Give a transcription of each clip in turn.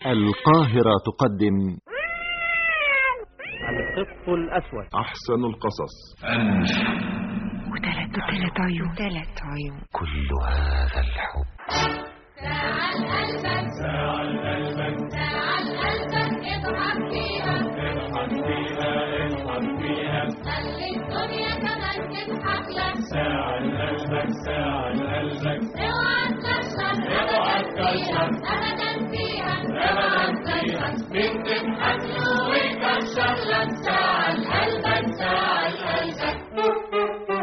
القاهرة تقدم القط الأسود أحسن القصص وثلاث وثلاث عيون ثلاث عيون كل هذا الحب تعال قلبك تعال قلبك تعال قلبك اضحك فيها اضحك فيها اضحك فيها خلي الدنيا كمان تضحك لك تعال قلبك تعال قلبك اوعى تكشف اوعى تكشف ابدا فيها اوعى تكشف مين تضحك له ويكشف لك تعال قلبك تعال قلبك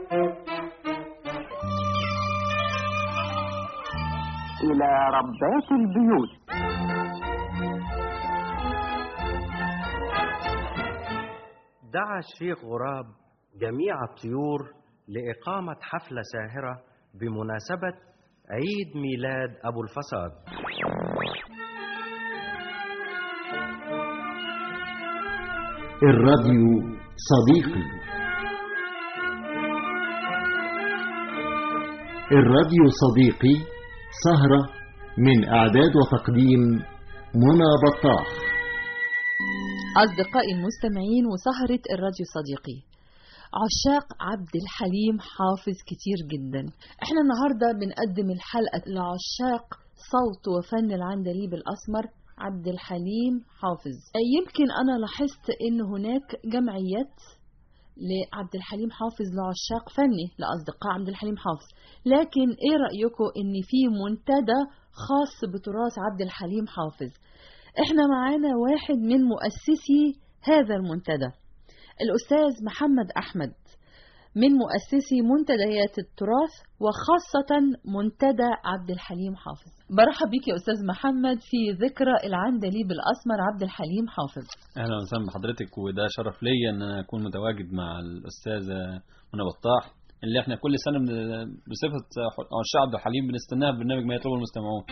إلى ربات البيوت دعا الشيخ غراب جميع الطيور لإقامة حفلة ساهرة بمناسبة عيد ميلاد أبو الفساد الراديو صديقي الراديو صديقي سهرة من إعداد وتقديم منى بطاح أصدقائي المستمعين وسهرة الراديو صديقي عشاق عبد الحليم حافظ كتير جدا احنا النهاردة بنقدم الحلقة لعشاق صوت وفن العندليب الأسمر عبد الحليم حافظ يمكن أنا لاحظت إن هناك جمعيات لعبد الحليم حافظ لعشاق فني لأصدقاء عبد الحليم حافظ لكن إيه رأيكم إن في منتدى خاص بتراث عبد الحليم حافظ إحنا معانا واحد من مؤسسي هذا المنتدى الأستاذ محمد أحمد من مؤسسي منتديات التراث وخاصة منتدى عبد الحليم حافظ برحب بك يا أستاذ محمد في ذكرى العندليب الأسمر عبد الحليم حافظ اهلا وسهلا بحضرتك وده شرف ليا ان انا اكون متواجد مع الاستاذه منى بطاح اللي احنا كل سنه بن- بصفه عشاق عبد الحليم بنستناها في برنامج ما يطلبه المستمعون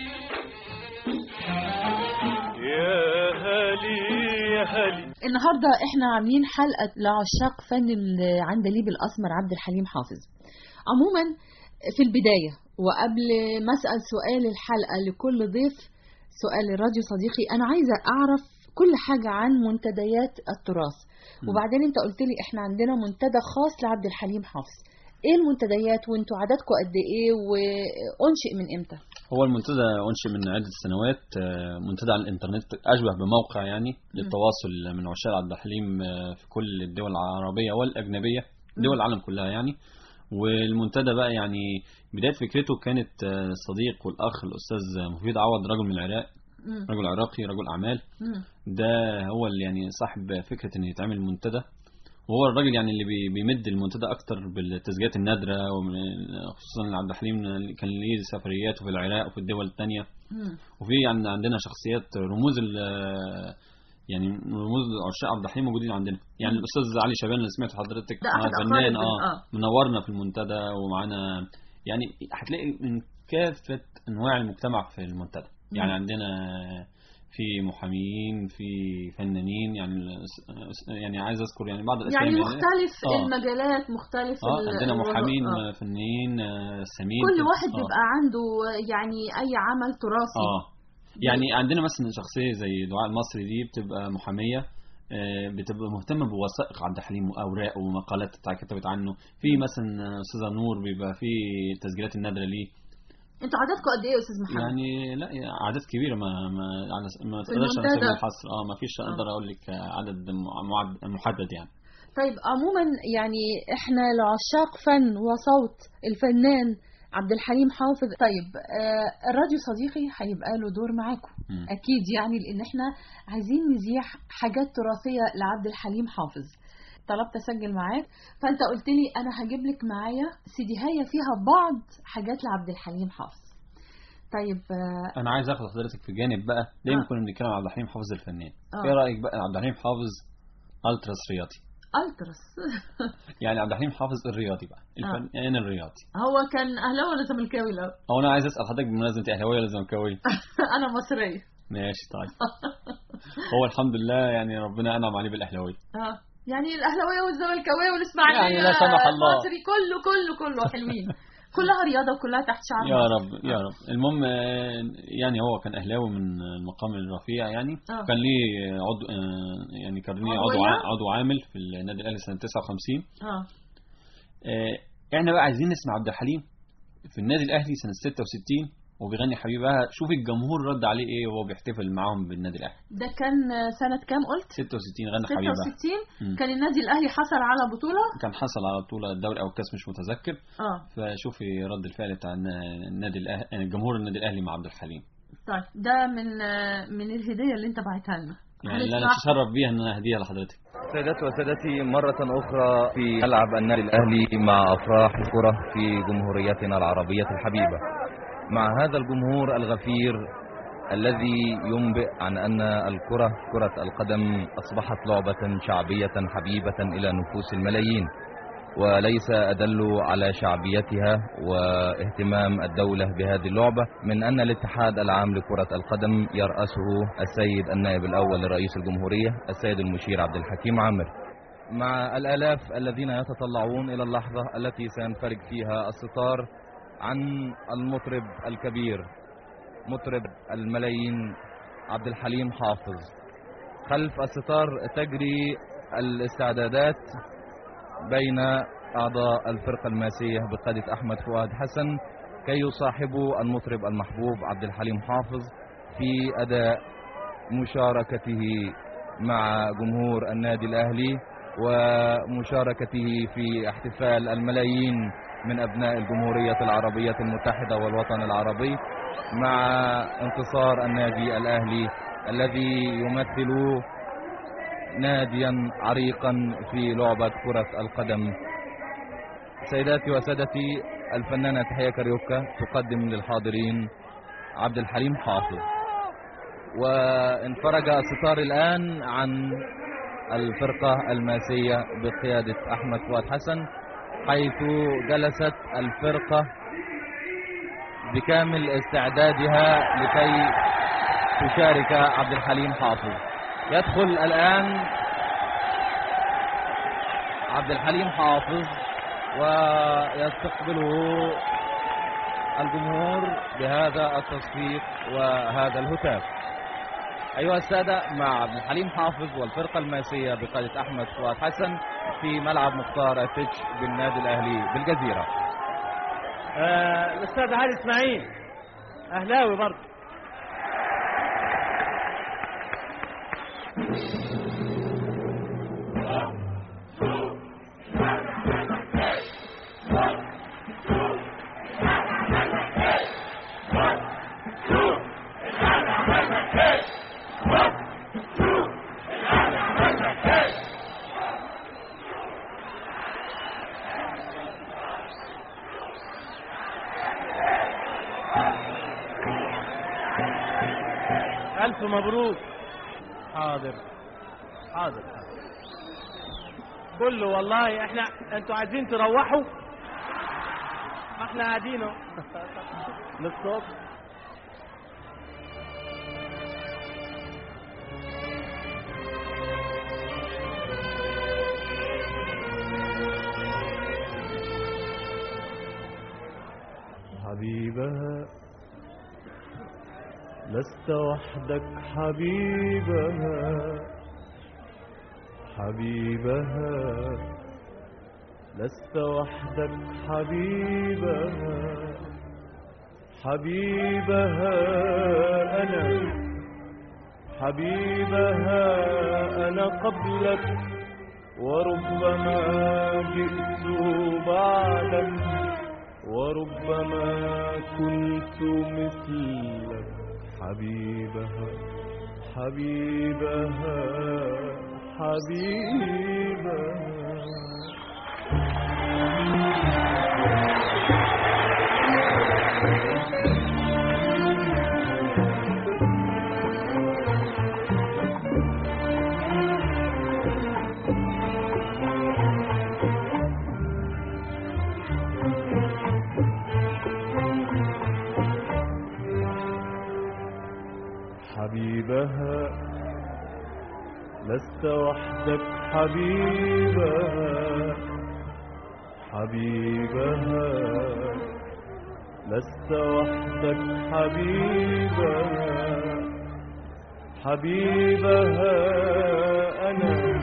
يا هالي يا هالي النهاردة احنا عاملين حلقة لعشاق فن العندليب الأسمر عبد الحليم حافظ عموما في البداية وقبل ما أسأل سؤال الحلقة لكل ضيف سؤال الراديو صديقي أنا عايزة أعرف كل حاجة عن منتديات التراث وبعدين انت قلت لي احنا عندنا منتدى خاص لعبد الحليم حافظ ايه المنتديات وانتوا عددكم قد ايه وانشئ من امتى هو المنتدى انشئ من عده سنوات آه، منتدى على الانترنت اشبه بموقع يعني للتواصل من عشاق عبد الحليم آه، في كل الدول العربيه والاجنبيه دول العالم كلها يعني والمنتدى بقى يعني بدايه فكرته كانت آه، الصديق والاخ الاستاذ مفيد عوض رجل من العراق مم. رجل عراقي رجل اعمال مم. ده هو اللي يعني صاحب فكره ان يتعمل منتدى وهو الراجل يعني اللي بي- بيمد المنتدى اكتر بالتسجيلات النادره ومن- خصوصا عبد الحليم كان ليه سفرياته في العراق وفي الدول الثانيه مم. وفي يعني عندنا شخصيات رموز ال- يعني رموز عشاق عبد الحليم موجودين عندنا يعني الاستاذ علي شبان اللي سمعت حضرتك ده أحد مع أقارب فنان ال- اه آه. منورنا في المنتدى ومعانا يعني هتلاقي من كافه انواع المجتمع في المنتدى يعني عندنا في محامين في فنانين يعني يعني عايز اذكر يعني بعض الاسامي يعني مختلف آه. المجالات مختلف اه ال- عندنا الوظائف. محامين آه. فنانين آه، سمين كل واحد آه. بيبقى عنده يعني اي عمل تراثي اه يعني عندنا مثلا شخصيه زي دعاء المصري دي بتبقى محاميه آه، بتبقى مهتمه بوثائق عبد الحليم واوراق ومقالات بتاع كتبت عنه في مثلا استاذه نور بيبقى في التسجيلات النادره ليه انتوا عددكم قد ايه يا استاذ محمد يعني لا يعني اعداد كبيره ما ما على- ما في تقدرش على المنتدى. سبيل الحصر اه ما فيش اقدر اقول لك عدد مع- معد- محدد يعني طيب عموما يعني احنا لعشاق فن وصوت الفنان عبد الحليم حافظ طيب آه الراديو صديقي هيبقى له دور معاكم مم. اكيد يعني لان احنا عايزين نذيع حاجات تراثيه لعبد الحليم حافظ طلبت اسجل معاك فانت قلت لي انا هجيب لك معايا سيديهايه فيها بعض حاجات لعبد الحليم حافظ طيب آه انا عايز اخد حضرتك في جانب بقى دايما آه. كنا بنتكلم عن عبد الحليم حافظ الفنان آه. ايه رايك بقى عبد الحليم حافظ التراس رياضي الترس يعني عبد الحليم حافظ الرياضي بقى الفنان الرياضي هو كان اهلاوي ولا زملكاوي الاول او انا عايز اسال حضرتك بمناسبه انت اهلاويه ولا زملكاويه انا مصريه ماشي طيب هو الحمد لله يعني ربنا انعم عليه بالاهلاويه اه يعني الاهلاويه والزملكاويه والاسماعيليه يعني لا سمح الله. المصري كله كله كله حلوين كلها رياضة وكلها تحت شعار يا مصر. رب يا رب المهم آه، يعني هو كان اهلاوي من المقام الرفيع يعني آه. كان ليه عضو آه، يعني كان ليه عضو عضوية؟ ع- عضو عامل في النادي الاهلي سنه 59 اه آه، احنا بقى عايزين نسمع عبد الحليم في النادي الاهلي سنه 66 وبيغني حبيبها شوف الجمهور رد عليه ايه وهو بيحتفل معاهم بالنادي الاهلي ده كان سنة كام قلت 66 غنى حبيبها 66 مم. كان النادي الأهلي حصل على بطولة كان حصل على بطوله الدوري او الكاس مش متذكر اه فشوفي رد الفعل بتاع النادي الاهلي جمهور النادي الاهلي مع عبد الحليم طيب ده من من الهدية اللي انت بعتها لنا يعني اللي انا هنسمع. اتشرف بيها ان انا اهديها لحضرتك سيداتي وسادتي مرة أخرى في ملعب النادي الأهلي مع أفراح الكرة في جمهوريتنا العربية الحبيبة مع هذا الجمهور الغفير الذي ينبئ عن أن الكرة كرة القدم أصبحت لعبة شعبية حبيبة إلى نفوس الملايين وليس أدل على شعبيتها واهتمام الدولة بهذه اللعبة من أن الاتحاد العام لكرة القدم يرأسه السيد النائب الأول لرئيس الجمهورية السيد المشير عبد الحكيم عامر مع الآلاف الذين يتطلعون إلى اللحظة التي سينفرج فيها الستار عن المطرب الكبير مطرب الملايين عبد الحليم حافظ خلف الستار تجري الاستعدادات بين أعضاء الفرقة الماسية بقيادة أحمد فؤاد حسن كي يصاحبوا المطرب المحبوب عبد الحليم حافظ في أداء مشاركته مع جمهور النادي الأهلي ومشاركته في احتفال الملايين من أبناء الجمهورية العربية المتحدة والوطن العربي مع انتصار النادي الأهلي الذي يمثل ناديا عريقا في لعبة كرة القدم سيداتي وسادتي الفنانة تحية كاريوكا تقدم للحاضرين عبد الحليم حافظ وانفرج الستار الآن عن الفرقة الماسية بقيادة أحمد فؤاد حسن حيث جلست الفرقة بكامل استعدادها لكي تشارك عبد الحليم حافظ يدخل الآن عبد الحليم حافظ ويستقبله الجمهور بهذا التصفيق وهذا الهتاف أيها السادة مع عبد الحليم حافظ والفرقة الماسية بقيادة أحمد فؤاد حسن في ملعب مختار التتش بالنادي الأهلي بالجزيرة آه، الاستاذ علي اسماعيل اهلاوي برضه الف مبروك حاضر حاضر حاضر. كله والله احنا انتوا عايزين تروحوا ما احنا قاعدين اهو للصبح حبيبها لست وحدك حبيبها حبيبها لست وحدك حبيبها حبيبها أنا حبيبها أنا قبلك وربما جئت بعدك وربما كنت مثلك حبيبها حبيبها حبيبها حبيبها لست وحدك حبيبها حبيبها لست وحدك حبيبها حبيبها أنا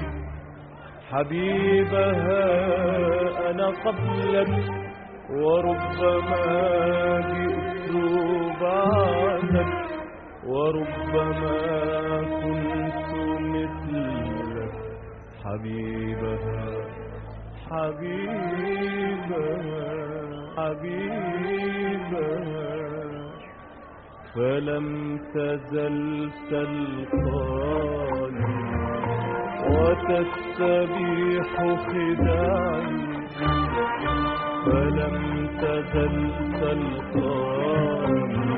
حبيبها أنا قبلك وربما جئت بعدك وربما كنت مثلك حبيبها حبيبها حبيبها فلم تزل تلقاني وتستبيح خداعي فلم تزل تلقاني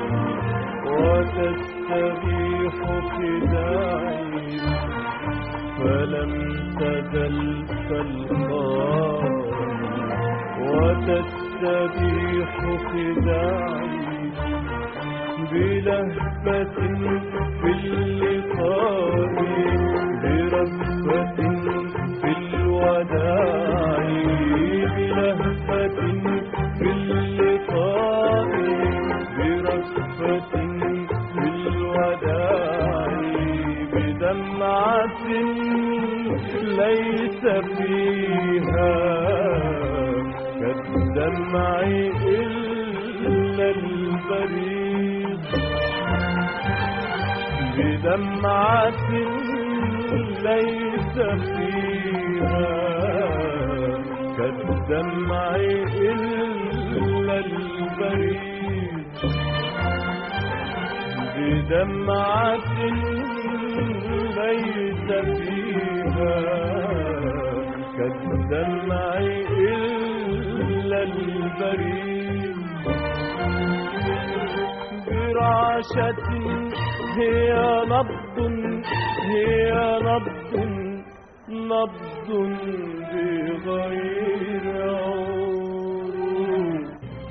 وتستبيح خداعي فلم تزل تلقاني وتستبيح خداعي بلهفة في اللقاء برفة في الوداع بلهفة في اللقاء برفة في الوداع بدمعة ليس فيها كالدمع إلا البريد بدمعة ليس فيها كالدمع إلا البريد بدمعة ليس فيها كالدمع إلا البريد برعشة هي نبض هي نبض نبض بغير عروق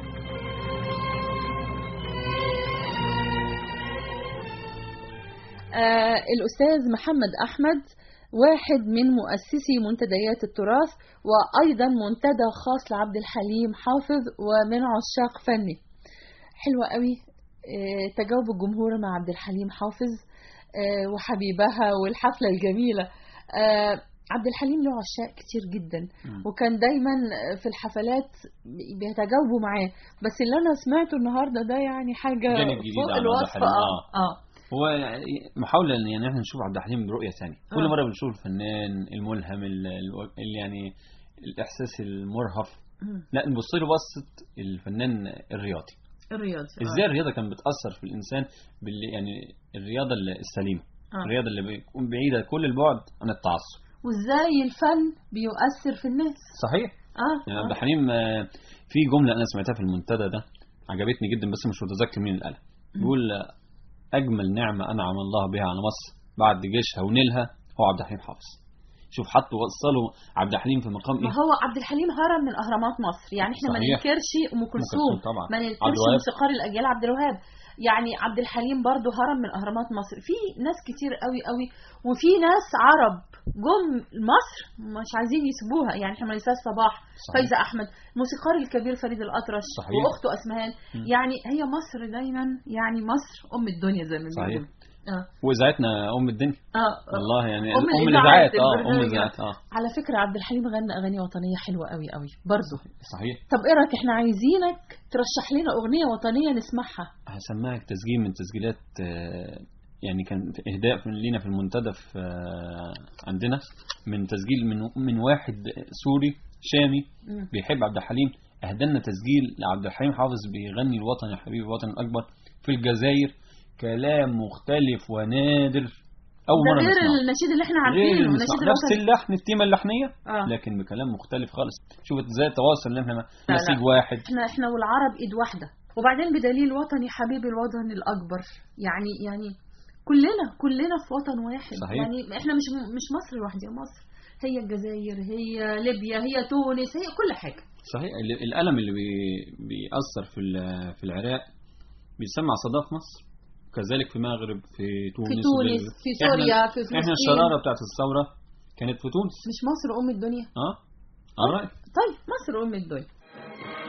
آه الأستاذ محمد أحمد واحد من مؤسسي منتديات التراث وأيضا منتدى خاص لعبد الحليم حافظ ومن عشاق فني حلوة قوي آه تجاوب الجمهور مع عبد الحليم حافظ آه وحبيبها والحفلة الجميلة آه عبد الحليم له عشاق كتير جدا وكان دايما في الحفلات بيتجاوبوا معاه بس اللي انا سمعته النهارده ده يعني حاجه جانب جديد فوق عن عبد الوصف الحليم. اه اه هو يعني محاولة إن يعني احنا نشوف عبد الحليم برؤية ثانية كل آه. مرة بنشوف الفنان الملهم ال- ال- اللي يعني الإحساس المرهف مم. لا نبص له بصة الفنان الرياضي الرياضي ازاي الرياضة كانت بتأثر في الإنسان بال يعني الرياضة السليمة آه. الرياضة اللي بيكون بعيدة كل البعد عن التعصب وازاي الفن بيؤثر في الناس صحيح اه, يعني آه. عبد الحليم آه، في جملة أنا سمعتها في المنتدى ده عجبتني جدا بس مش متذكر مين اللي قالها بيقول آه، أجمل نعمة أنعم الله بها على مصر بعد جيشها ونيلها هو عبد الحليم حافظ شوف حط وصلوا عبد الحليم في مقام ما إيه هو عبد الحليم هرم من اهرامات مصر يعني احنا ما صحيح. ننكرش ام كلثوم كلثوم طبعا. ما عبد ننكرش الوهاب. موسيقار الاجيال عبد الوهاب يعني عبد الحليم برضه هرم من اهرامات مصر في ناس كتير قوي قوي وفي ناس عرب جم مصر مش عايزين يسيبوها يعني احنا ميساء صباح صحيح. فايزه احمد موسيقار الكبير فريد الاطرش صحيح. واخته اسمهان مم. يعني هي مصر دايما يعني مصر ام الدنيا زي ما صحيح. بيقولوا اه وإذاعتنا أم الدنيا اه والله يعني أم أم الإذاعات، الإذاعات اه أم البرنامج. الإذاعات اه على فكره عبد الحليم غنى اغاني وطنيه حلوه قوي قوي برضه صحيح طب ايه رايك احنا عايزينك ترشح لنا اغنيه وطنيه نسمعها هسمعك تسجيل من تسجيلات آه، يعني كان إهداء في- لينا في المنتدى في آه، عندنا من تسجيل من من واحد سوري شامي مم. بيحب عبد الحليم أهدلنا تسجيل لعبد الحليم حافظ بيغني الوطن يا حبيبي الوطن الأكبر في الجزائر كلام مختلف ونادر أول ده مرة غير نسمعه النشيد اللي احنا غير عارفينه اللي النشيد بنسمعه. نفس الوطني اللحن التيمة اللحنية اه لكن بكلام مختلف خالص شوف ازاي التواصل اللي احنا لا. نسيج واحد احنا احنا والعرب ايد واحده وبعدين بدليل وطني حبيبي الوطن الاكبر يعني يعني كلنا كلنا في وطن واحد صحيح. يعني احنا مش مش مصر لوحدها مصر هي الجزائر هي ليبيا هي تونس هي كل حاجه صحيح ال- الألم اللي بي بيأثر في ال- في العراق بيسمع صدى في مصر كذلك في المغرب في تونس في تونس وغيره. في إحنا- سوريا في احنا فلسطين الشرارة بتاعت الثورة كانت في تونس مش مصر ام الدنيا اه alright طيب مصر ام الدنيا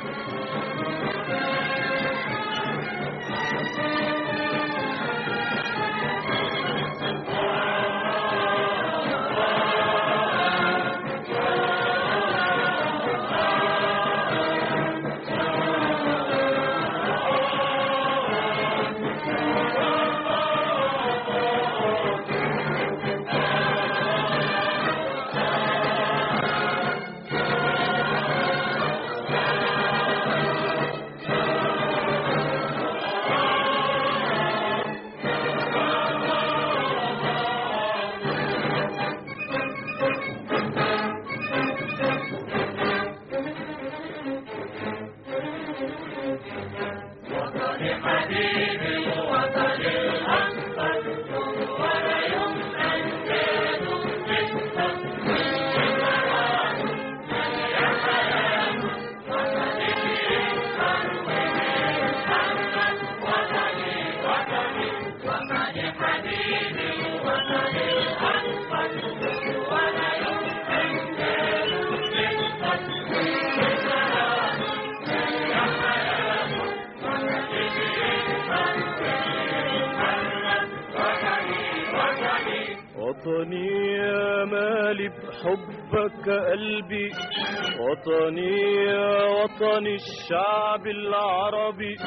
وطني يا مالي بحبك قلبي وطني يا وطني الشعب العربي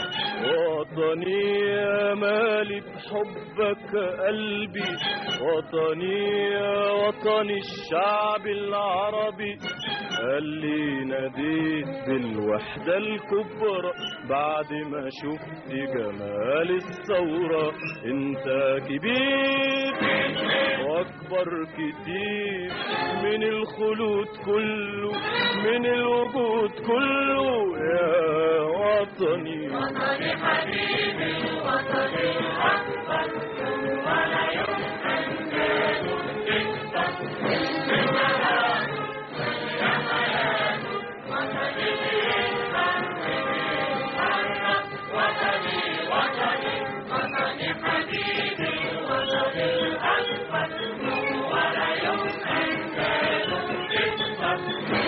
وطني يا مالي بحبك قلبي وطني يا وطني الشعب العربي اللي ناديت بالوحدة الكبرى بعد ما شفت جمال الثورة انت كبير واكبر كتير من الخلود كله من الوجود كله يا وطني وطني حبيبي وطني الأكبر ولا يوم أنجاده تكبر الجهاد يا حياته وطني بيكبر وبيتحرك وطني وطني وطني حبيبي وطني الأكبر ولا يوم أنجاده تكبر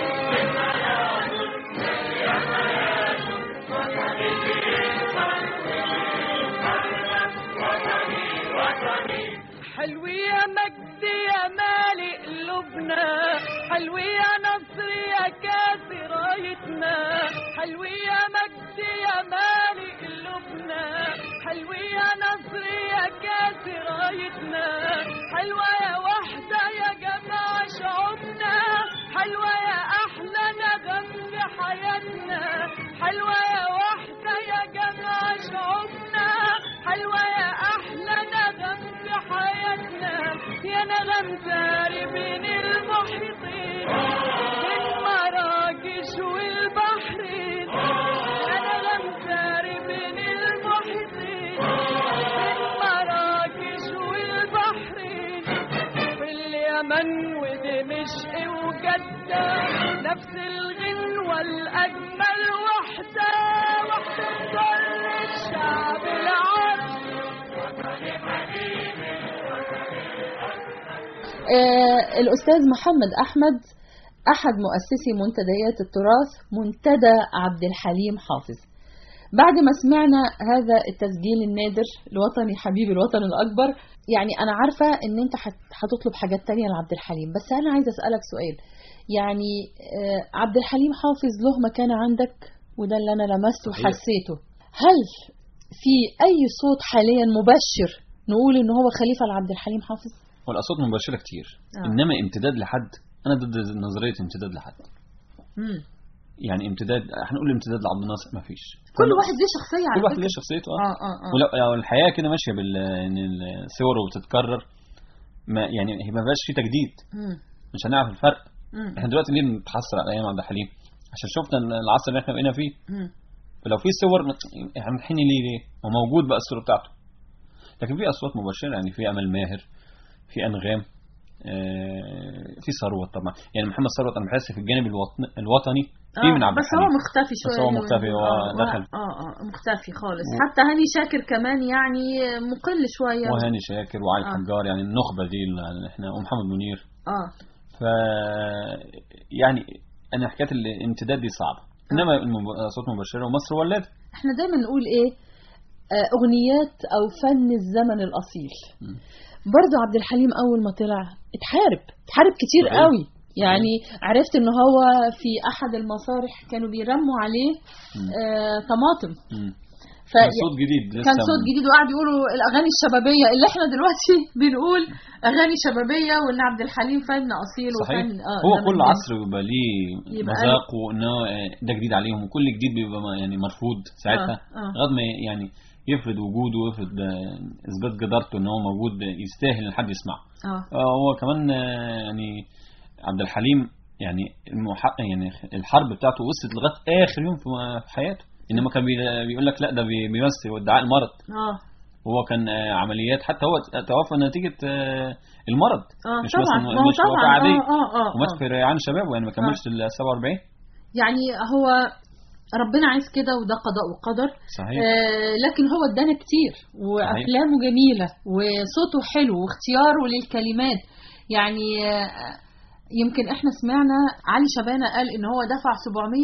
الجهاد يا حياته وطني بيكبر وبيتحرك وطني وطني حلو يا مجد يا مالي قلوبنا حلو يا نصر يا كاس رايتنا حلو يا مجد يا مالي قلوبنا حلو يا نصر يا كاس رايتنا حلوة يا وحدة يا جماعة شعوبنا حلوة يا أحلى نغم في حياتنا حلوة يا وحدة يا جماعة شعوبنا حلوة يا أحلى نغم في حياتنا يا نغم ساري بين المحيطين بين مراكش والبحرين يا نغم ساري بين المحيطين بين مراكش والبحرين في اليمن ودمشق وجدة نفس الغنوة الأجمل وحدة وحدة كل الشعب العربي آه، الأستاذ محمد أحمد أحد مؤسسي منتديات التراث منتدى عبد الحليم حافظ بعد ما سمعنا هذا التسجيل النادر الوطني حبيب الوطن الأكبر يعني أنا عارفة إن أنت هت- هتطلب حاجات تانية لعبد الحليم بس أنا عايزة أسألك سؤال يعني آه، عبد الحليم حافظ له مكانة عندك وده اللي أنا لمسته صحيح. وحسيته هل في أي صوت حاليا مبشر نقول إن هو خليفة لعبد الحليم حافظ؟ والاصوات مباشره كتير آه. انما امتداد لحد انا ضد نظريه امتداد لحد مم. يعني امتداد هنقول امتداد لعبد الناصر ما فيش كل واحد ليه شخصية على كل واحد فكرة. ليه شخصيته اه اه اه اه ولو يعني الحياه كده ماشيه بال ان الصور وبتتكرر ما يعني هي ما بقاش في تجديد مم. مش هنعرف الفرق مم. احنا دلوقتي ليه بنتحسر على ايام عبد الحليم عشان شفنا إن العصر اللي احنا بقينا فيه مم. فلو في صور احنا بنحني ليه ليه هو موجود بقى الصوره بتاعته لكن في اصوات مباشره يعني في امل ماهر في انغام آه، في ثروت طبعا يعني محمد ثروت انا بحس في الجانب الوطن الوطني في آه، من عبد بس هو الحليم مختفي شويه بس هو اليومين مختفي دول. هو آه، دخل اه اه مختفي خالص و- حتى هاني شاكر كمان يعني مقل شويه وهاني شاكر وعلي آه. الحجار يعني النخبه دي اللي احنا ومحمد منير اه ف يعني انا حكايه الامتداد دي صعبه انما المب- صوت مبشره ومصر ولاده احنا دايما نقول ايه آه، اغنيات او فن الزمن الاصيل برضو عبد الحليم اول ما طلع اتحارب اتحارب كتير صحيح. قوي يعني عرفت ان هو في احد المسارح كانوا بيرموا عليه آه طماطم ف... كان صوت جديد لسه كان صوت جديد وقعد يقولوا الاغاني الشبابيه اللي احنا دلوقتي بنقول اغاني شبابيه وان عبد الحليم فن اصيل صحيح وفن اه هو زمن كل جميل. عصر بيبقى ليه يبقى مذاقه وانه آه، ده جديد عليهم وكل جديد بيبقى ما- يعني مرفوض ساعتها آه، آه. لغايه ما يعني يفرض وجوده ويفرض آه، اثبات جدارته ان هو موجود يستاهل ان حد يسمعه اه آه، هو كمان آه، يعني عبد الحليم يعني المحقق يعني الحرب بتاعته وصلت لغايه اخر يوم في في حياته انما كان بي- بيقول لك لا ده بي- بيمثل وادعاء المرض اه هو كان آه، عمليات حتى هو توفى نتيجه آه، المرض اه مش طبعا مثلا ما هو مش وفاه طبعا عاديه اه اه اه, ومات آه. في ريعان شبابه يعني ما كملش ال 47 يعني هو ربنا عايز كده وده قضاء وقدر صحيح. آه لكن هو ادانا كتير وافلامه جميله وصوته حلو واختياره للكلمات يعني آه يمكن احنا سمعنا علي شبانه قال ان هو دفع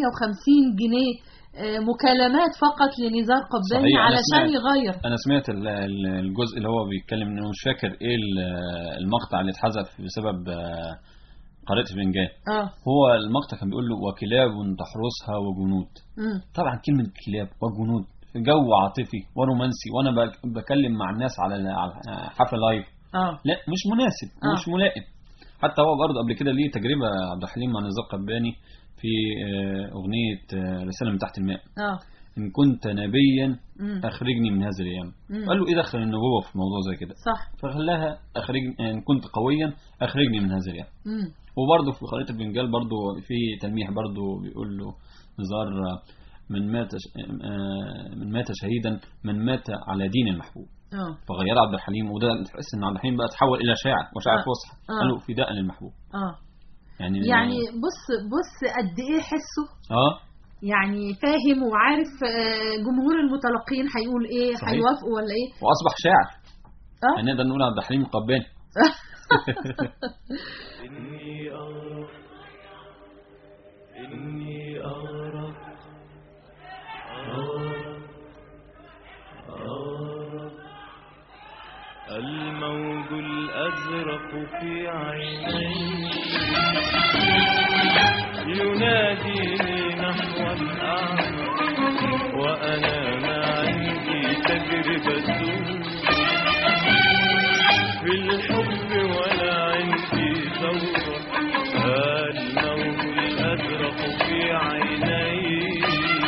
750 جنيه آه مكالمات فقط لنزار قباني صحيح، أنا علشان سمعت- يغير انا سمعت ال- ال- الجزء اللي هو بيتكلم انه مش فاكر ايه ال- المقطع اللي اتحذف بسبب آه، قارئة الفنجان اه هو المقطع كان بيقول له وكلاب تحرسها وجنود مم. طبعا كلمة كلاب وجنود في جو عاطفي ورومانسي وانا بك- بكلم مع الناس على على حفلة لايف اه لا مش مناسب آه. مش ملائم حتى هو برضه قبل كده ليه تجربة عبد الحليم مع نزار قباني في آه، أغنية آه، رسالة من تحت الماء اه إن كنت نبيا مم. أخرجني من هذه الأيام مم. قال له إيه دخل النبوة في موضوع زي كده صح فخلاها أخرجني إن كنت قويا أخرجني من هذه الأيام مم. وبرضه في خريطة البنجال برضه في تلميح برضه بيقول له نزار آه، من مات ش- آه، من مات شهيدا من مات على دين المحبوب اه فغير عبد الحليم وده تحس ان عبد الحليم بقى تحول الى شاعر وشاعر آه. فصحى آه. قال له فداء للمحبوب اه يعني يعني بص بص قد ايه حسه اه يعني فاهم وعارف آه، جمهور المتلقين هيقول ايه صحيح. هيوافقوا ولا ايه واصبح شاعر اه يعني نقدر نقول عبد الحليم قباني إني أغرق إني أغرق أغرق أغرق الموج الأزرق في عيني يناديني نحو الأعمى وأنا ما عندي تجربة في الحب ولا عندي ثورة الموج الأزرق في عيني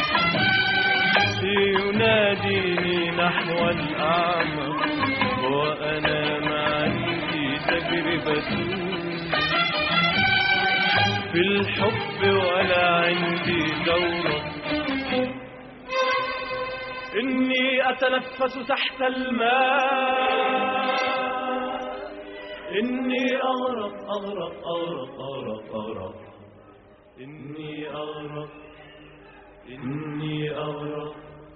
يناديني نحو الأعمى وأنا ما عندي تجربة في الحب ولا عندي دورة إني أتنفس تحت الماء إني أغرق أغرق أغرق أغرق أغرق إني أغرق إني أغرق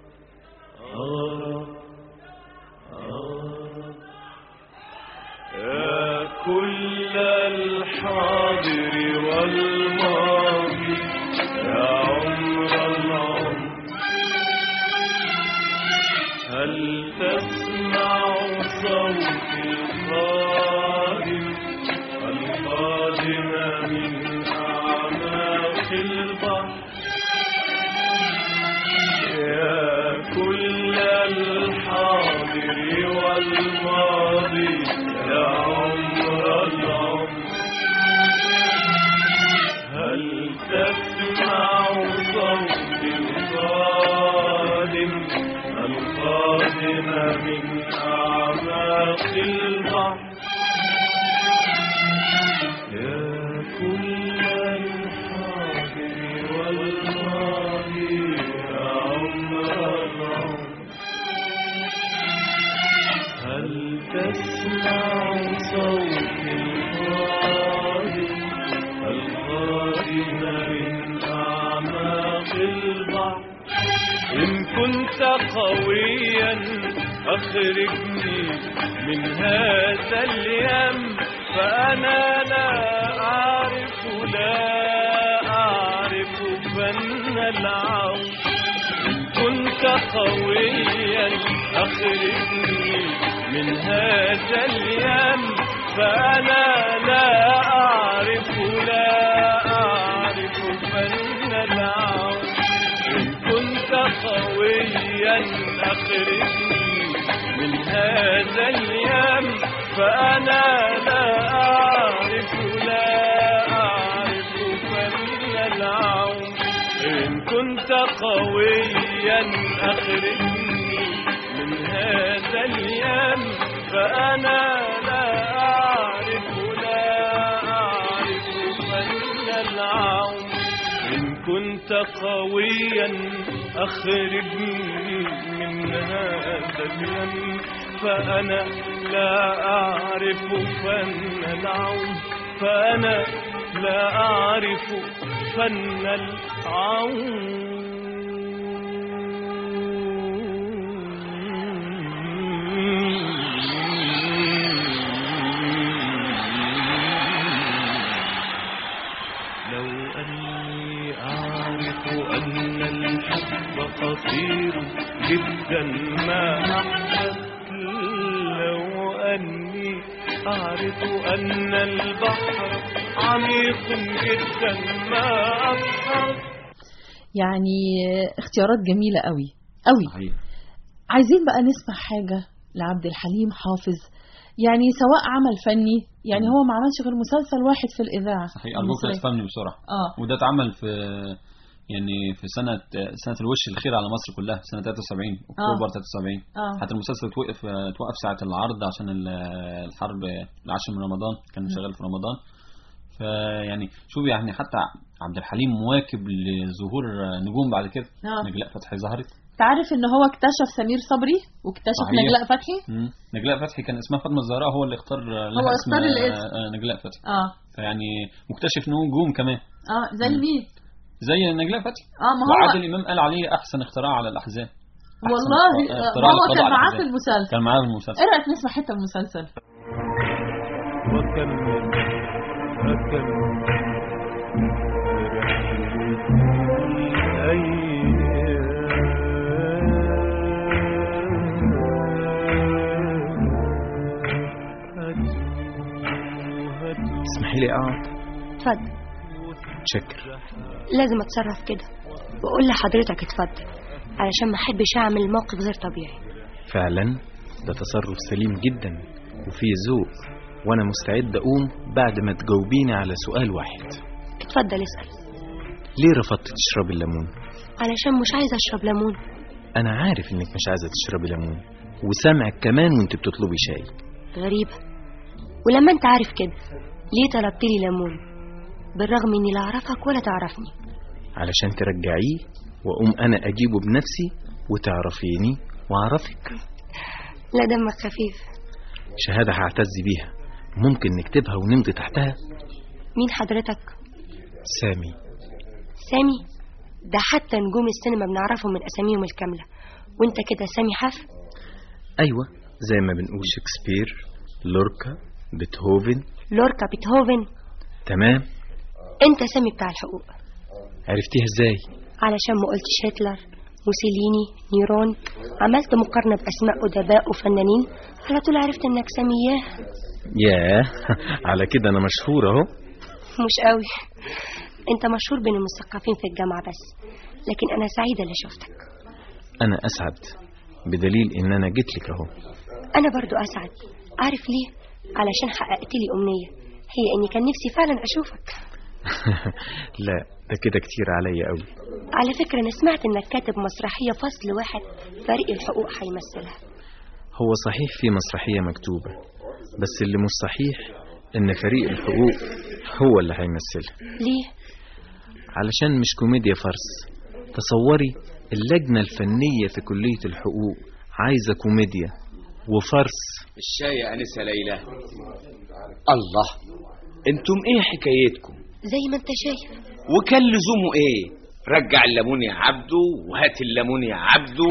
أغرق أغرق يا كل الحاضر والماضي يا عمر العمر هل تسمع صوت القادم القادم من أعماق البحر يا كل الحاضر والماضي يا عمر العمر هل تسمع صوت القادم القادم من أعماق البحر يا كل الحاضر والماضي يا عمر العمر هل تسمع صوت القادم القادم من أعماق البحر إن كنت قويا أخرجني من هذا اليم فأنا لا أعرف لا أعرف فن العون إن كنت قويا أخرجني من هذا اليم فأنا لا أعرف لا أعرف فن العون إن كنت قويا أخرجني من هذا اليم فأنا لا أعرف لا أعرف فن العون إن كنت قويا أخرجني من هذا اليم فأنا لا أعرف لا أعرف فن العون إن كنت قويا أخرجني من هذا اليم فأنا لا أعرف فن العون فأنا لا أعرف فن العون لو أني أعرف أن الحب خطير جدا ما أحببت لو أني أعرف أن البحر عميق جدا ما أبحر يعني اختيارات جميلة قوي قوي صحيح عايزين بقى نسمع حاجة لعبد الحليم حافظ يعني سواء عمل فني يعني هو ما عملش غير مسلسل واحد في الإذاعة صحيح أرجوك المصرية. تفهمني بسرعة اه وده اتعمل في يعني في سنة سنة الوش الخير على مصر كلها سنة 73 أكتوبر 73 اه حتى المسلسل توقف توقف ساعة العرض عشان ال- الحرب العاشر من رمضان كان شغال في رمضان فيعني شوف يعني حتى عبد الحليم مواكب لظهور نجوم بعد كده آه. نجلاء فتحي ظهرت تعرف ان هو اكتشف سمير صبري واكتشف صحيح. نجلاء فتحي مم. نجلاء فتحي كان اسمها فاطمة الزهراء هو اللي اختار لها هو اسم اختار الاسم. آه، نجلاء فتحي اه فيعني مكتشف نجوم كمان اه زي مم. مين زي نجلاء فتحي اه ما هو وعادل امام قال عليه احسن اختراع على الاحزان أحسن والله اختراع- آه، اختراع هو للقضاء كان على معاه في الأحزان. المسلسل كان معاه في المسلسل ايه رايك نسمع حته من المسلسل وكمل أكمل اسمحي لي اقعد اتفضل شكر لازم اتصرف كده واقول لحضرتك اتفضل علشان ما احبش اعمل موقف غير طبيعي فعلا ده تصرف سليم جدا وفيه ذوق وانا مستعد اقوم بعد ما تجاوبيني على سؤال واحد اتفضل اسال ليه رفضت تشربي الليمون علشان مش عايزه اشرب ليمون انا عارف انك مش عايزه تشربي ليمون وسامعك كمان وانت بتطلبي شاي غريبه ولما انت عارف كده ليه طلبت لي ليمون بالرغم اني لا اعرفك ولا تعرفني علشان ترجعيه واقوم انا اجيبه بنفسي وتعرفيني واعرفك لا دمك خفيف شهاده هعتز بيها ممكن نكتبها ونمضي تحتها مين حضرتك سامي سامي ده حتى نجوم السينما بنعرفهم من اساميهم الكامله وانت كده سامي حف ايوه زي ما بنقول شكسبير لوركا بيتهوفن لوركا بيتهوفن تمام انت سامي بتاع الحقوق عرفتيها ازاي علشان ما قلتش هتلر موسوليني نيرون عملت مقارنة بأسماء أدباء وفنانين على طول عرفت إنك سامياه ياه على كده انا مشهور اهو مش قوي أنت مشهور بين المثقفين في الجامعة بس لكن أنا سعيدة اللي شفتك انا اسعد بدليل ان انا جيت لك اهو أنا برضو أسعد عارف ليه؟ علشان حققت لي أمنية هي إني كان نفسي فعلا أشوفك لا ده كده كتير عليا قوي على فكرة أنا سمعت إنك كاتب مسرحية فصل واحد فريق الحقوق هيمثلها هو صحيح في مسرحية مكتوبة بس اللي مش صحيح ان فريق الحقوق هو اللي هيمثلها ليه؟ علشان مش كوميديا فرس تصوري اللجنة الفنية في كلية الحقوق عايزة كوميديا وفرس الشاي يا أنسة ليلى الله انتم ايه حكايتكم زي ما أنت شايف وكان لزومه ايه رجع الليمون يا عبده وهات الليمون يا عبده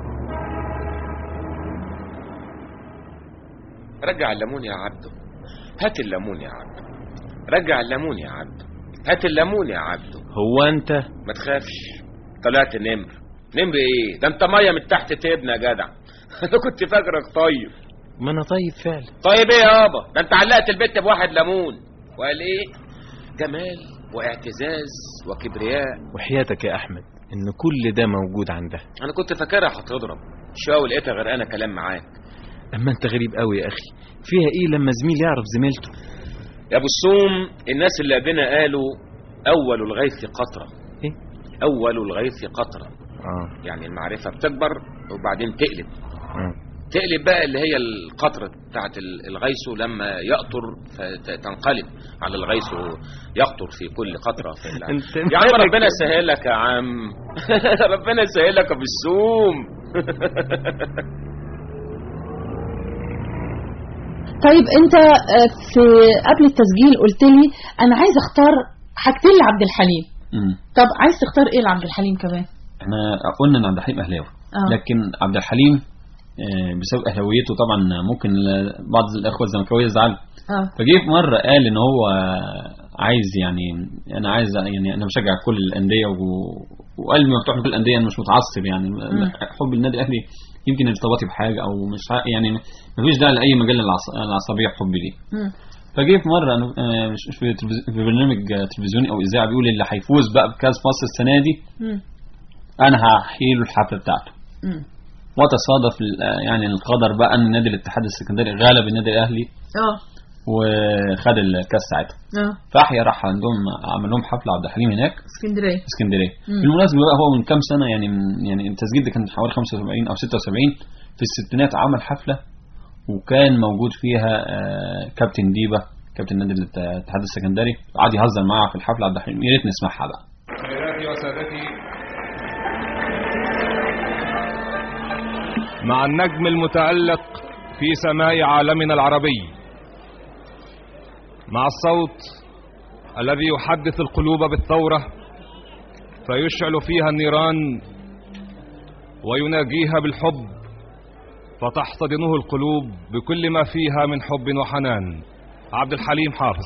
رجع الليمون يا عبده هات الليمون يا عبد رجع الليمون يا عبد هات الليمون يا عبد هو انت ما تخافش طلعت نمر نمر ايه ده انت ميه من تحت تبنى يا جدع انا كنت فاكرك طيب ما انا طيب فعلا طيب ايه يابا ده انت علقت البت بواحد ليمون وقال ايه جمال واعتزاز وكبرياء وحياتك يا احمد ان كل ده موجود عندها انا كنت فاكرها هتضرب شويه ولقيتها غرقانه كلام معاك اما انت غريب قوي يا اخي فيها ايه لما زميل يعرف زميلته يا ابو السوم الناس اللي قبلنا قالوا اول الغيث قطره ايه اول الغيث قطره اه يعني المعرفه بتكبر وبعدين تقلب اه تقلب بقى اللي هي القطرة بتاعت ال- الغيث لما يقطر فتنقلب على الغيث يقطر في كل قطرة في الله انت يا عم مالك ربنا يسهل لك يا عم ربنا يسهل لك يا ابو السوم طيب انت آه، في قبل التسجيل قلت لي انا عايز اختار حاجتين لعبد الحليم مم. طب عايز تختار ايه لعبد الحليم كمان احنا قلنا ان عبد الحليم اهلاوي آه. لكن عبد الحليم آه، بسبب اهلاويته طبعا ممكن بعض الاخوه الزملكاويه يزعلوا اه فجه في مره قال ان هو عايز يعني انا عايز يعني انا بشجع كل الانديه و- وقلبي مفتوح لكل الانديه انا مش متعصب يعني مم. حب النادي الاهلي يمكن ارتباطي بحاجه او مش ع- يعني ما فيش داعي لاي مجال العص- العصبيه في حبي ليه مم. فجه في مره أنا آه، مش مش في تلفز- في برنامج آه، تلفزيوني او اذاعه بيقول اللي هيفوز بقى بكاس مصر السنه دي مم. انا هحيي له الحفله بتاعته مم. وتصادف ال- آه، يعني القدر بقى ان نادي الاتحاد السكندري غلب النادي الاهلي اه وخد الكاس ساعتها اه فاحيا راح عندهم عمل لهم حفله عبد الحليم هناك اسكندريه في اسكندريه مم. بالمناسبه بقى هو من كام سنه يعني من يعني التسجيل ده كان حوالي 75 او 76 في الستينات عمل حفله وكان موجود فيها آه، كابتن ديبا كابتن نادي الاتحاد السكندري قعد يهزر معاه في الحفله عبد الحليم يا ريت نسمعها بقى سيداتي وسادتي مع النجم المتألق في سماء عالمنا العربي مع الصوت الذي يحدث القلوب بالثورة فيشعل فيها النيران ويناجيها بالحب فتحتضنه القلوب بكل ما فيها من حب وحنان عبد الحليم حافظ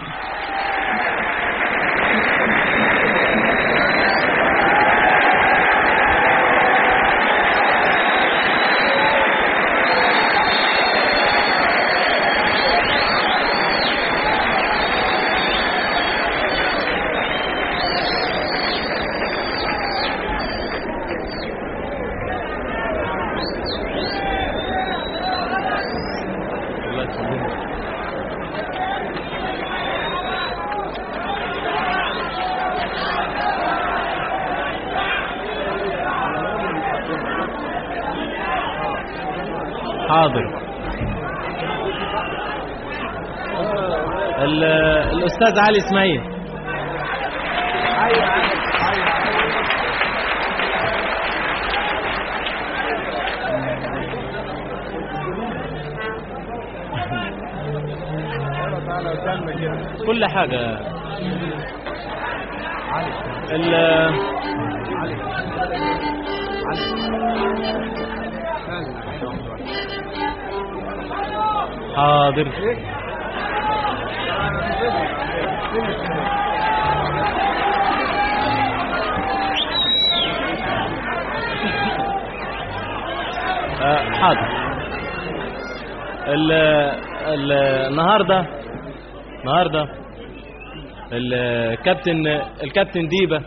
حاضر ال- الاستاذ علي اسماعيل كل حاجة ال حاضر آه، حاضر ال ال النهارده النهارده الكابتن الكابتن ديبه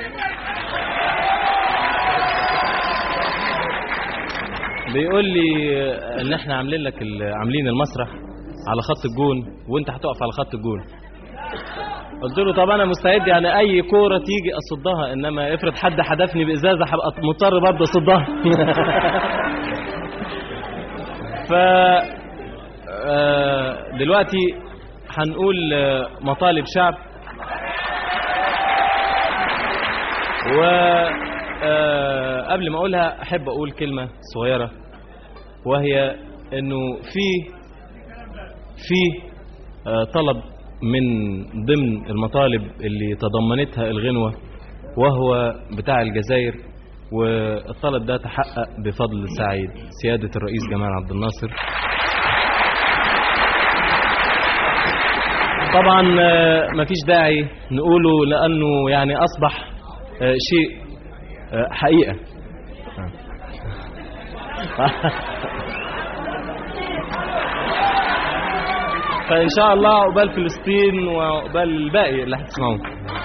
بيقول لي ان احنا عاملين لك ال- عاملين المسرح على خط الجون وانت هتقف على خط الجون قلت له طب انا مستعد يعني اي كوره تيجي اصدها انما افرض حد حدفني بازازه هبقى مضطر برضه اصدها ف آه، دلوقتي هنقول آه، مطالب شعب و آه، قبل ما اقولها احب اقول كلمه صغيره وهي انه في في آه، طلب من ضمن المطالب اللي تضمنتها الغنوه وهو بتاع الجزائر والطلب ده تحقق بفضل سعيد سياده الرئيس جمال عبد الناصر طبعا آه، مفيش داعي نقوله لأنه يعني أصبح آه، شيء آه، حقيقة فإن شاء الله عقبال فلسطين وعقبال الباقي اللي هتسمعوه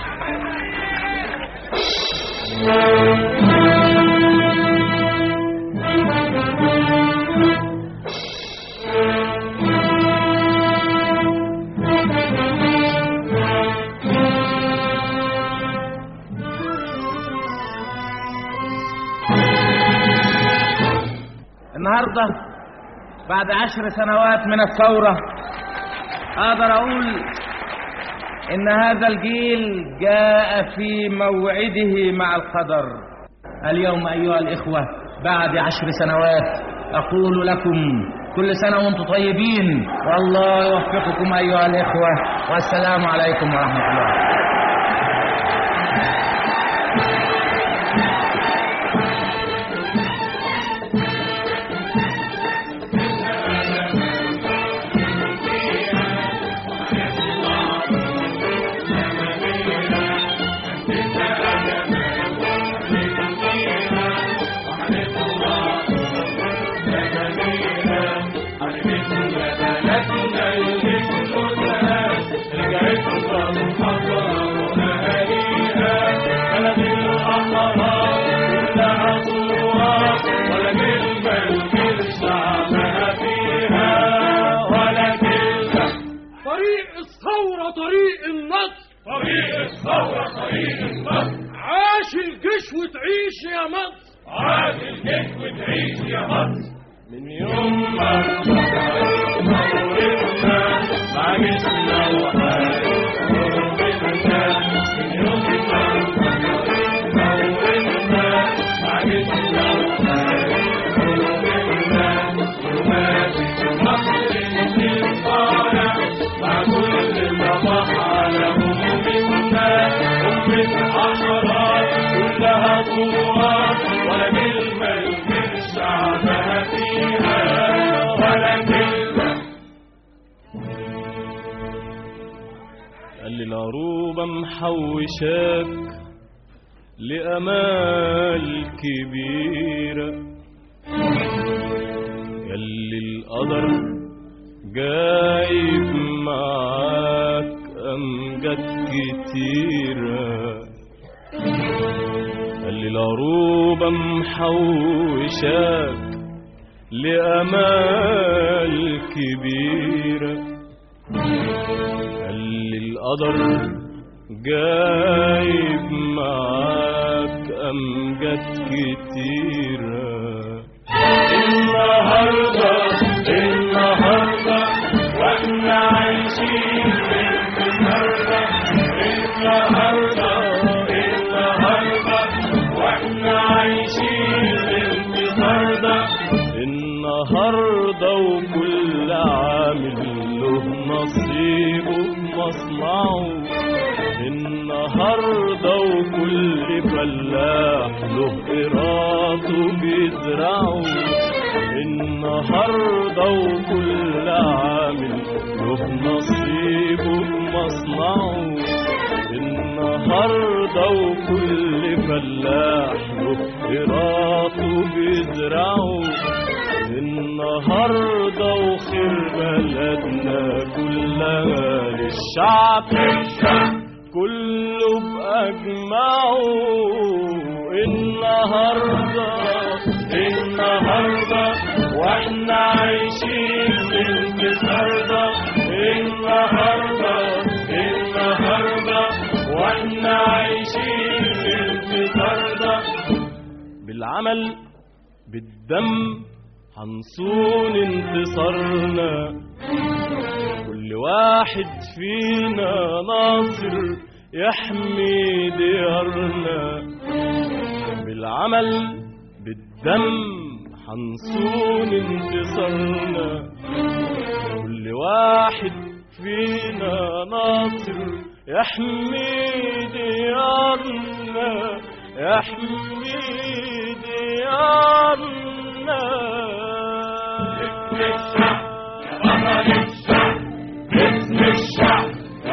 النهاردة بعد عشر سنوات من الثورة أقدر أقول إن هذا الجيل جاء في موعده مع القدر اليوم أيها الإخوة بعد عشر سنوات أقول لكم كل سنة وأنتم طيبين والله يوفقكم أيها الإخوة والسلام عليكم ورحمة الله طريق الثورة طريق النصر طريق الثورة طريق النصر عاش الجيش وتعيش يا مصر عاش الجيش وتعيش يا مصر من يوم ما ثورتنا مع جيشنا وحاربنا من يوم ما ثورتنا مع جيشنا وحاربنا وماشي في مصر النصارى مع كل صباح على همومنا أمة أحرار كلها ثوار ولا كلمة من شعبها فيها ولا كلمة قال لي العروبة محوشاك لأمال كبيرة ياللي القدر جايب معاك أمجاد كتيرة قال لي العروبة محوشاك لأمال كبيرة قال لي القدر جايب معاك أمجاد كتيرة النهاردة النهاردة واحنا عايشين النهاردة النهاردة النهاردة واحنا عايشين النهاردة النهاردة وكل عامل له نصيبه بمصنعه النهاردة وكل فلاح له قراطه بيزرعه النهاردة وكل عامل له نصيبه بمصنعه النهاردة وكل فلاح له قراطه بيزرعه النهاردة وخير بلدنا كلها للشعب كله بأجمعه النهاردة النهاردة واحنا عايشين النهاردة النهاردة النهاردة واحنا عايشين النهاردة بالعمل بالدم هنصون انتصارنا كل واحد فينا ناصر يحمي ديارنا بالعمل بالدم هنصون انتصارنا كل واحد فينا ناصر يحمي ديارنا يحمي ديارنا باسم الشعب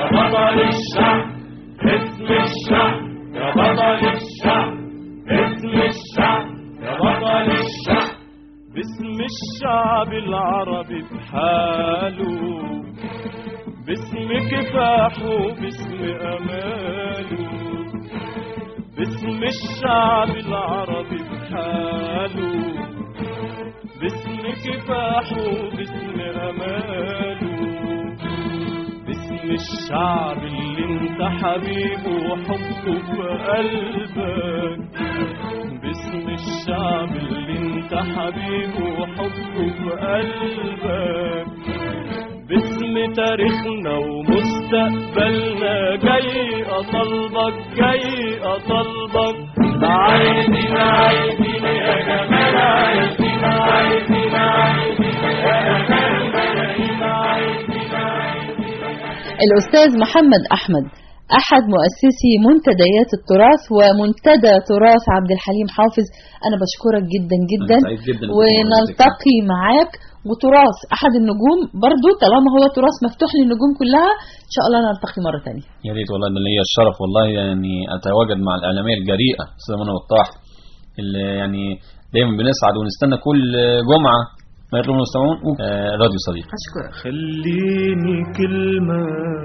باسم الشعب العربي بحاله باسم كفاحه باسم اماله باسم الشعب العربي بحاله باسم كفاحه باسم اماله باسم الشعب اللي انت حبيبه وحبه في قلبك باسم الشعب اللي انت حبيبه وحبه في قلبك باسم تاريخنا ومستقبلنا جاي اطلبك جاي اطلبك عايزين عايزين يا جمال عايزين عايزين عايزين يا جمال عايزين الأستاذ محمد أحمد أحد مؤسسي منتديات التراث ومنتدى تراث عبد الحليم حافظ أنا بشكرك جدا جدا أنا سعيد جدا ونلتقي معاك وتراث أحد النجوم برضو طالما هو تراث مفتوح للنجوم كلها إن شاء الله نلتقي مرة تانية يا ريت والله ده ليا الشرف والله يعني اتواجد مع الاعلاميه الجريئه استاذه منى بطاح اللي يعني دايما بنسعد ونستنى كل جمعه ما يطلب المستمعون آه، راديو صديق أشكرك خليني كلمة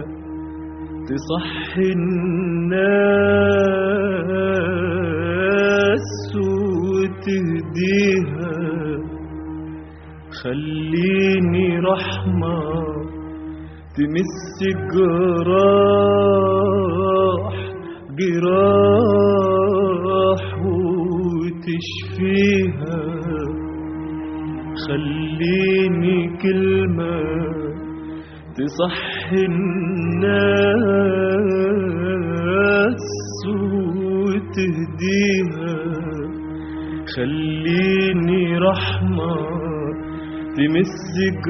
تصحي الناس وتهديها خليني رحمة تمس جراح جراح وتشفيها خليني كلمة تصحي الناس وتهديها خليني رحمة تمس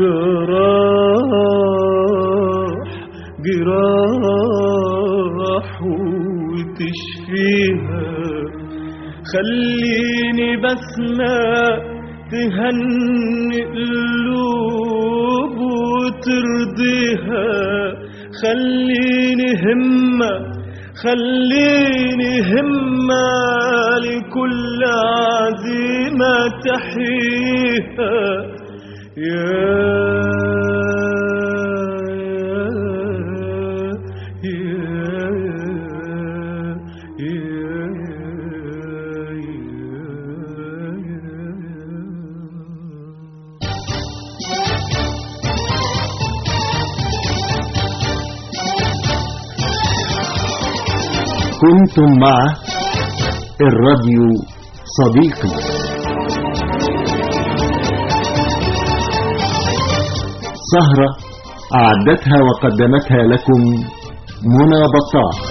جراح جراح وتشفيها خليني بسمة تهني قلوب وترضيها خليني همة خليني همة لكل عزيمة تحييها يا كنتم مع الراديو صديقي سهرة أعدتها وقدمتها لكم منى بطاح